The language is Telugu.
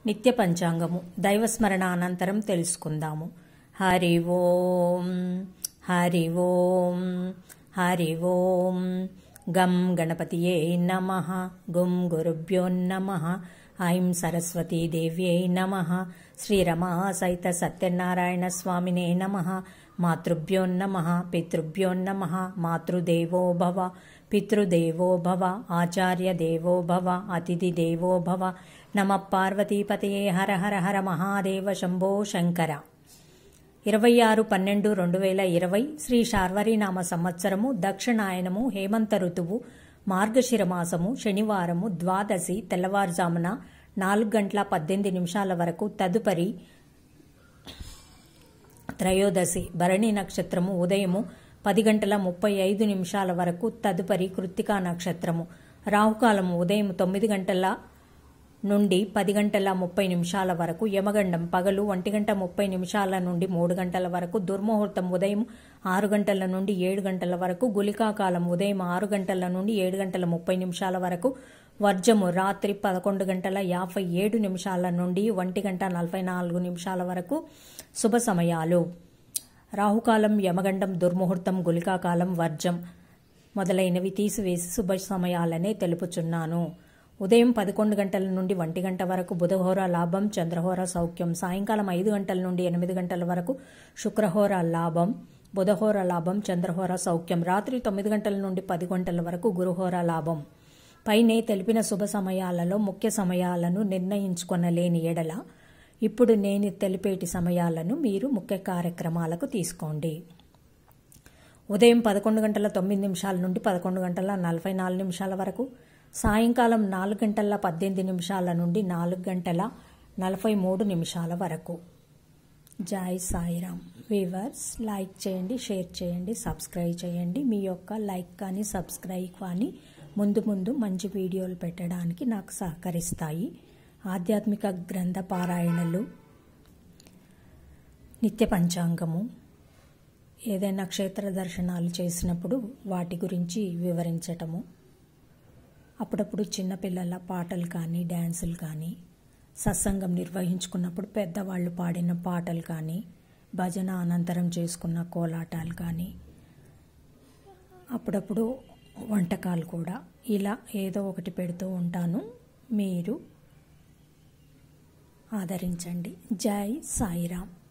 నిత్య పంచాంగము దైవస్మరణ అనంతరం తెలుసుకుందాము హరి ఓం హరి ఓం హరి ఓం గం గణపతియే నమ గుం గురుభ్యో నమ ఐం సరస్వతీ దేవ్యై నమ శ్రీరమా సహిత సత్యనారాయణ స్వామినే నమ మాతృభ్యో నమ పితృభ్యో నమ మాతృదేవో భవ పితృదేవో భవ ఆచార్య దేవో భవ అతిథి దేవో భవ నమ పార్వతీపతయే హర హర హర మహాదేవ శంభో శంకర ఇరవై ఆరు పన్నెండు రెండు వేల ఇరవై శ్రీ శార్వరీనామ సంవత్సరము దక్షిణాయనము హేమంత ఋతువు మార్గశిర మాసము శనివారము ద్వాదశి తెల్లవారుజామున నాలుగు గంటల పద్దెనిమిది నిమిషాల వరకు తదుపరి త్రయోదశి భరణి నక్షత్రము ఉదయము పది గంటల ముప్పై ఐదు నిమిషాల వరకు తదుపరి కృత్తికా నక్షత్రము రాహుకాలము ఉదయం తొమ్మిది గంటల నుండి పది గంటల ముప్పై నిమిషాల వరకు యమగండం పగలు ఒంటి గంట ముప్పై నిమిషాల నుండి మూడు గంటల వరకు దుర్ముహూర్తం ఉదయం ఆరు గంటల నుండి ఏడు గంటల వరకు గులికాకాలం ఉదయం ఆరు గంటల నుండి ఏడు గంటల ముప్పై నిమిషాల వరకు వర్జము రాత్రి పదకొండు గంటల యాభై ఏడు నిమిషాల నుండి ఒంటి గంట నలభై నాలుగు నిమిషాల వరకు శుభ సమయాలు రాహుకాలం యమగండం దుర్ముహూర్తం గులికాకాలం వర్జం మొదలైనవి తీసివేసి శుభ సమయాలనే తెలుపుచున్నాను ఉదయం పదకొండు గంటల నుండి ఒంటి గంట వరకు బుధహోర లాభం చంద్రహోర సౌఖ్యం సాయంకాలం ఐదు గంటల నుండి ఎనిమిది గంటల వరకు శుక్రహోర లాభం బుధహోర లాభం చంద్రహోర సౌఖ్యం రాత్రి తొమ్మిది గంటల నుండి పది గంటల వరకు గురుహోర లాభం పైనే తెలిపిన శుభ సమయాలలో ముఖ్య సమయాలను నిర్ణయించుకొనలేని ఎడల ఇప్పుడు నేను తెలిపేటి సమయాలను మీరు ముఖ్య కార్యక్రమాలకు తీసుకోండి ఉదయం పదకొండు గంటల తొమ్మిది నిమిషాల నుండి పదకొండు గంటల నలభై నాలుగు నిమిషాల వరకు సాయంకాలం నాలుగు గంటల పద్దెనిమిది నిమిషాల నుండి నాలుగు గంటల నలభై మూడు నిమిషాల వరకు జై సాయిరామ్ వీవర్స్ లైక్ చేయండి షేర్ చేయండి సబ్స్క్రైబ్ చేయండి మీ యొక్క లైక్ కానీ సబ్స్క్రైబ్ కానీ ముందు ముందు మంచి వీడియోలు పెట్టడానికి నాకు సహకరిస్తాయి ఆధ్యాత్మిక గ్రంథ పారాయణలు నిత్య పంచాంగము ఏదైనా క్షేత్ర దర్శనాలు చేసినప్పుడు వాటి గురించి వివరించటము అప్పుడప్పుడు చిన్నపిల్లల పాటలు కానీ డ్యాన్సులు కానీ సత్సంగం నిర్వహించుకున్నప్పుడు పెద్దవాళ్ళు పాడిన పాటలు కానీ భజన అనంతరం చేసుకున్న కోలాటాలు కానీ అప్పుడప్పుడు వంటకాలు కూడా ఇలా ఏదో ఒకటి పెడుతూ ఉంటాను మీరు ఆదరించండి జై సాయిరామ్